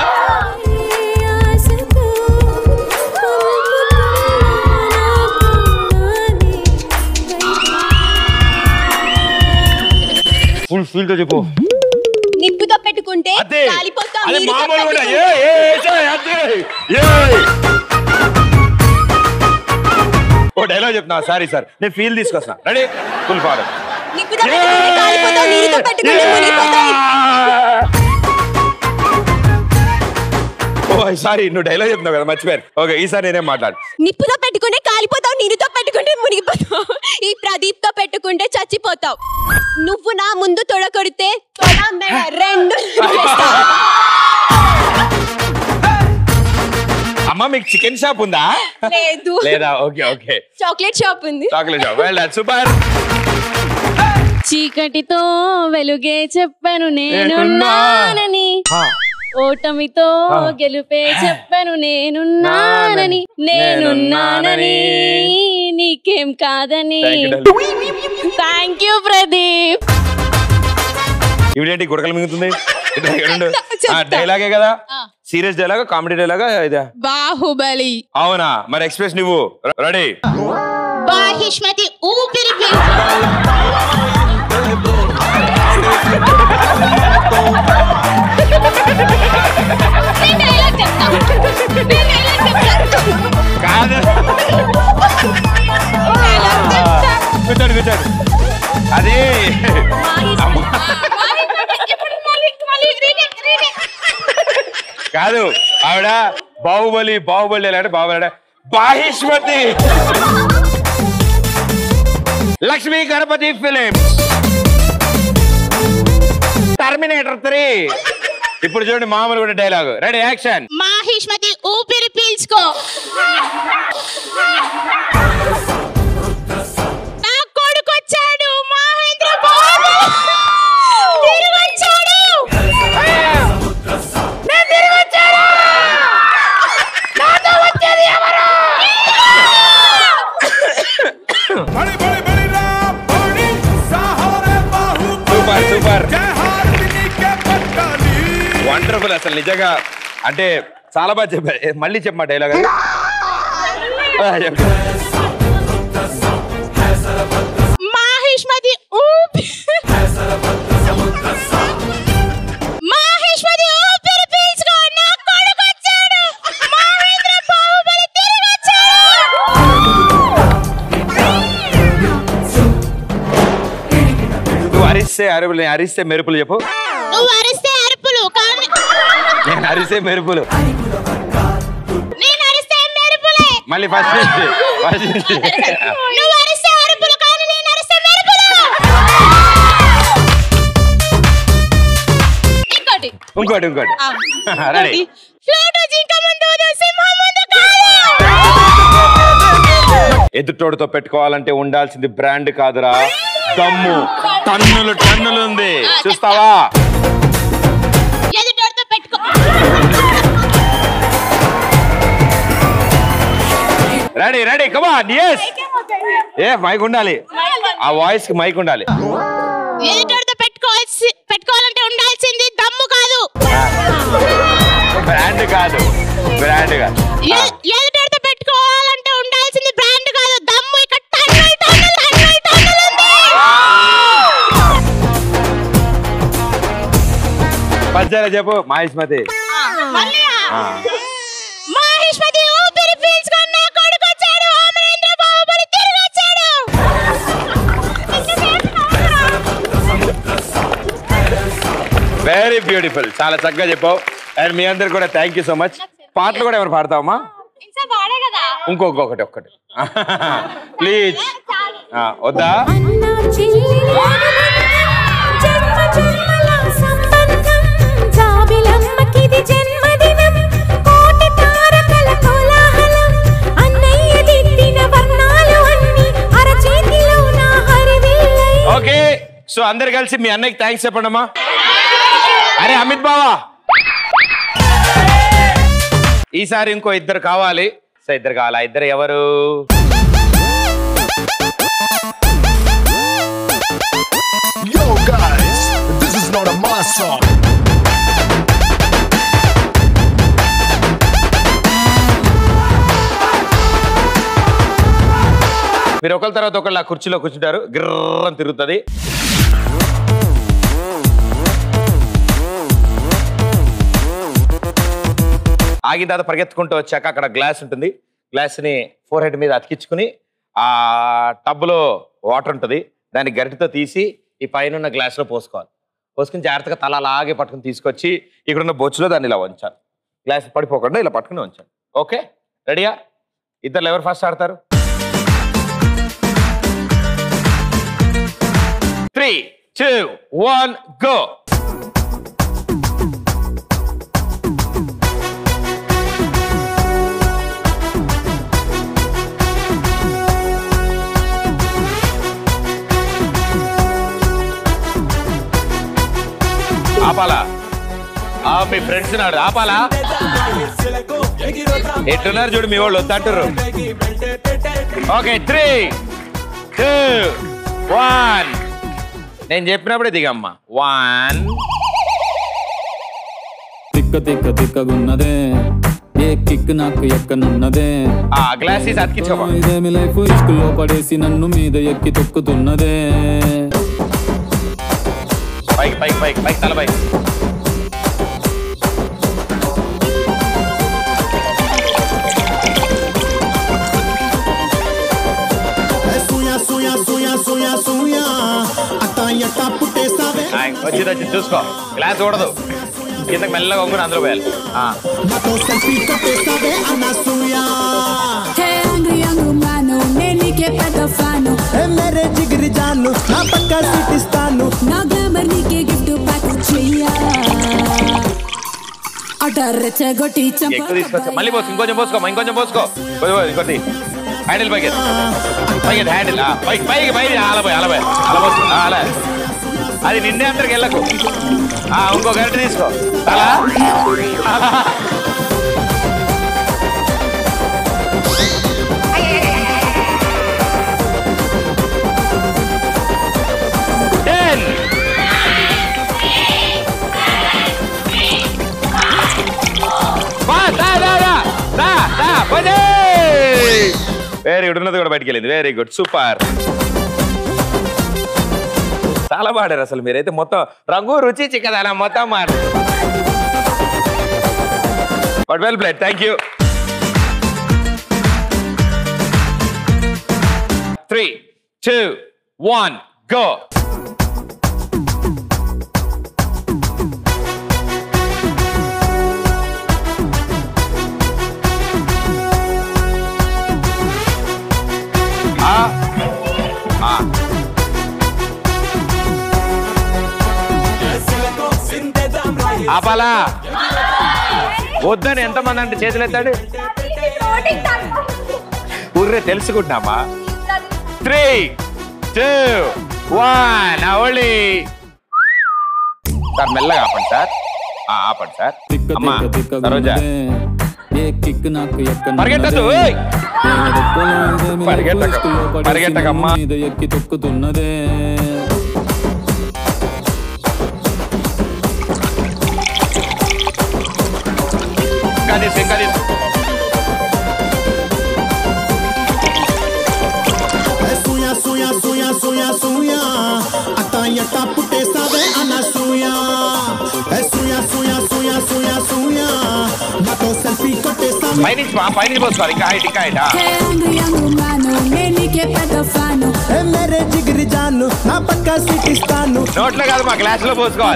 ఫుల్ ఫీల్ తో చెప్పు నిప్పుతో పెట్టుకుంటే అదే కాలిపోతాం అదే నీరుతో మామూలు కూడా పెట్టుకుంటే- ఏ ఏ ఏ, అదే ఏ ఓ డైలాగ్ చెప్తున్నా సారీ సార్ నేను ఫీల్ తీసుకొస్తున్నా రెడీ ఫుల్ ఫార్ నిప్పుతో పెట్టుకుంటే కాలిపోతాం నీరుతో పెట్టుకుంటే మునిగిపోతాం ఓ సారీ నువ్వు డైలాగ్ చెప్తున్నావు కదా మర్చిపోయారు ఓకే ఈసారి నేనేం మాట్లాడు నిప్పుతో పెట్టుకుంటే కాలిపోతావు నీరుతో పెట్టుకుంటే మునిగిపోతావు ఈ ప్రదీప్ తో పెట్టుకుంటే చచ్చిపోతావు నువ్వు నా ముందు తొడకొడితే తొడ మెడ రెండు అమ్మ మీకు చికెన్ షాప్ ఉందా లేదు లేదా ఓకే ఓకే చాక్లెట్ షాప్ ఉంది చాక్లెట్ షాప్ వెల్ సూపర్ చీకటితో వెలుగే చెప్పాను నేనున్నానని ఓటమితో ఆ. గెలుపే చెప్పాను నేనున్నానని నేనున్నానని నీకేం కాదని థ్యాంక్ యూ ప్రదీప్ ఇవిడేంటి గుడకలు మింగుతుంది డైలాగే కదా సీరియస్ డైలాగా కామెడీ డైలాగా ఇదా బాహుబలి అవునా మరి ఎక్స్ప్రెస్ నువ్వు రెడీ బాహిష్మతి ఊపిరి కాదు కూర్చోండి కూర్చోండి అది కాదు ఆవిడ బాహుబలి బాహుబలి అంటే బాహుబలి బాహిష్మతి Lakshmi Ganapathi films Terminator three ఇప్పుడు చూడండి మామూలు కూడా డైలాగ్ రెడీ యాక్షన్ మాహిష్మతి ఊపిరి పీల్చుకో నా కొడుకు వచ్చాడు మహేంద్ర బాబు తిరిగి వచ్చాడు నేను తిరిగి వచ్చాను నాతో వచ్చేది ఎవరు సూపర్ సూపర్ వండర్ఫుల్ అసలు నిజంగా అంటే చాలా బాగా చెప్పారు ఏ, మళ్ళీ చెప్పమా డైలాగ్ అది ఆ, చెప్పు. మాహిష్మతి ఊపి మాహిష్మతి ఊపిరి పీల్చుకో నా కొడుకు వచ్చాడు మహేంద్ర బాహుబలి తిరిగి వచ్చాడు అరిస్తే అరుపులు నేను అరిస్తే మెరుపులు చెప్పు నువ్వు అరిస్తే అరుపులు కానీ నేను అరిస్తే మెరుపులు నేను అరిస్తే మెరుపులే మళ్ళీ ఫస్ట్ నుంచి ఫస్ట్ నుంచి నువ్వు అరిస్తే అరుపులు కానీ నేను అరిస్తే మెరుపులు ఇంకోటి ఇంకోటి ఇంకోటి రెడీ ఫ్లూట్ జింక ముందు ఊదు, సింహం ముందు కాదు ఎదుటోడితో పెట్టుకోవాలంటే ఉండాల్సింది బ్రాండ్ కాదురా దమ్ము టన్నులు టన్నులు ఉంది చూస్తావా ఎదుటోడితో పెట్టుకో రెడీ రెడీ కమాన్ ఎస్ ఏ మైక్ ఉండాలి ఆ వాయిస్ కి మైక్ ఉండాలి ఎదుటోడితో పెట్టుకోవాల్సి పెట్టుకోవాలంటే ఉండాల్సింది దమ్ము కాదు బ్రాండ్ కాదు బ్రాండ్ కాదు ఆ, ఎ- ఎదుటోడితో పెట్టుకోవాలంటే ఉండాల్సింది బ్రాండ్ కాదు దమ్ము ఇక్కడ టన్నులు టన్నులు టన్నులు టన్నులు ఉంది పంచాల చెప్పు మాహిష్మతి మళ్ళీ ఆ. మహేష్మతి ఊపిరి పీల్చుకొని నా కొడుకు వచ్చాడు అమరేంద్ర బాహుబలి తిరిగి వచ్చాడు వెరీ బ్యూటిఫుల్ చాలా చక్కగా చెప్పావు అండ్ మీ అందరు కూడా థ్యాంక్ యూ సో మచ్ పాటలు కూడా ఎవరు పాడతావమ్మా ఇంకో ఇంకొకటి ఒక్కటి ప్లీజ్ వద్దా ఓకే సో అందరు కలిసి మీ అన్నయ్యకి థ్యాంక్స్ చెప్పండి అమ్మా అరే అమిత్ బావా ఈసారి ఇంకో ఇద్దరు కావాలి సో ఇద్దరు కావాలా ఇద్దరు ఎవరు Yo, guys, this is not a mass song. మీరు ఒకరి తర్వాత ఒకళ్ళు ఆ కుర్చీలో కూర్చుంటారు గిర్రం తిరుగుతుంది ఆగిన తర్వాత పరిగెత్తుకుంటూ వచ్చాక అక్కడ గ్లాస్ ఉంటుంది గ్లాస్ని ఫోర్ హెడ్ మీద అతికించుకుని ఆ టబ్లో వాటర్ ఉంటుంది దాన్ని గరిటతో తీసి ఈ పైన ఉన్న గ్లాస్లో పోసుకోవాలి పోసుకుని జాగ్రత్తగా తల అలాగే పట్టుకుని తీసుకొచ్చి ఇక్కడున్న బొచ్చులో దాన్ని ఇలా ఉంచాలి గ్లాస్ పడిపోకుండా ఇలా పట్టుకుని ఉంచాలి ఓకే రెడీయా ఇద్దరు ఎవరు ఫస్ట్ ఆడతారు త్రీ టూ వన్ గో ఆపాలా ఆ, మీ ఫ్రెండ్స్ నాడు ఆపాలా ఎట్టున్నారు చూడు మీ వాళ్ళు వద్దంటారు ఓకే త్రీ టూ వన్ నేను చెప్పినప్పుడే దిగమ్మా వన్ తిక్క తిక్క తిక్కగున్నదే ఏ కిక్ నాకు ఎక్కనున్నదే ఆ గ్లాసెస్ అతికించుకోమా ఇదేమి లైఫ్ ఇష్కులో పడేసి నన్ను మీద ఎక్కి తొక్కుతున్నదే పైకి పైకి పైకి పైకి తల పైకి సూయా సూయా సూయా సూయా సూయా అట్ట ఎట్ట పుట్టేస్తావే ఆయ్, వచ్చింది వచ్చింది చూసుకో గ్లాస్ కూడదు కిందకి మెల్లగా ఒంగుని అందులో పోయాలి ఆ. నాతో సెల్ఫీ కొట్టేస్తావే అన్న సూయా ఏ మేరే జిగిరి జాను నా పక్క సీట్ ఇస్తాను నా గ్లామర్ నీకే గిఫ్ట్ ప్యాక్ ఎక్కువ తీసుకొచ్చా మళ్ళీ పోసు ఇంకొంచెం పోసుకో ఇంకొంచెం పోసుకో పోయి, పోయి, ఇంకోటి హ్యాండిల్ పైకి ఎత్తు. పైకి ఎత్తు, హ్యాండిల్ ఆ, పైకి పైకి పైకి అలపోయి అలపోయి అలా పోసుకో ఆ, అలా అది నిన్నే అందరికి వెళ్ళకు ఆ, ఇంకో గంట తీసుకో అలా టెన్ వెరీ గుడ్ ఉన్నది కూడా బయటికి వెళ్ళింది వెరీ గుడ్ సూపర్ చాలా పాడారు అసలు మీరైతే మొత్తం రంగు రుచి చిక్కదన మొత్తం మాట but well played thank you three two one go ఆపాలా వద్దని ఎంతమంది అంటే చేతులు ఎత్తాడు ఊర్రే తెలుసుకుంటున్నామా త్రీ టూ వన్ అవళి సార్ మెల్లగా ఆపండి సార్ ఆ, ఆపండి సార్ అమ్మా సరోజా ఏ కిక్ నాకు ఎక్కను పరిగెట్టదు ఏయ్! పరిగెట్టక పరిగెట్టకమ్మా మీద ఎక్కి తొక్కుతున్నదే ఇంకా తీసు, ఇంకా తీసు. సూయా సూయా సూయా సూయా సూయా అత్త ఎట్ట పుట్టేస్తావే అన్న సూయా ఏ సూయా సూయా సూయా సూయా సూయా నాతో సెల్ఫీ కొట్టేస్తావే పైనుంచి మా పైనుంచి పోసుకోవాలి ఇంకా హైట్ ఇంకా హైట్ ఆ. ఏ మేరే జిగిరి జాను నా పక్క సీట్ ఇస్తాను నోట్లో కాదు మా గ్లాస్ లో పోసుకోవాలి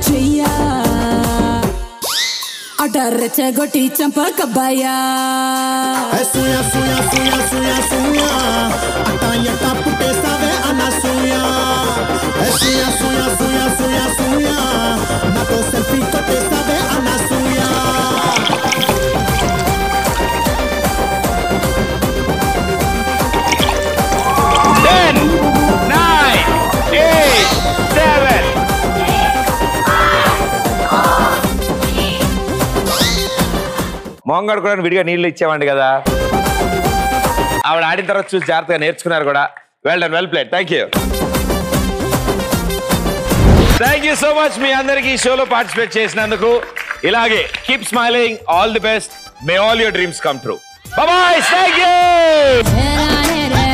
అటర్రెచ్చగొట్టి చంపకబ్బాయా ఏ సూయా సూయా సూయా సూయా సూయా అత్త ఎట్ట పుట్టేస్తావే అన్న సూయా ఏ సూయా సూయా సూయా సూయా సూయా నాతో సెల్ఫీ కొట్టేస్తావే అన్న సూయా టెన్ నైన్ ఎయిట్ సెవెన్ మొంగడు కూడా విడిగా నీళ్ళు ఇచ్చేవాడి కదా ఆవిడ ఆడిన తర్వాత చూసి జాగ్రత్తగా నేర్చుకున్నారు కూడా well done well played thank you thank you so much మీ అందరికి ఈ షోలో పార్టిసిపేట్ చేసినందుకు ఇలాగే keep smiling all the best may all your dreams come true bye thank you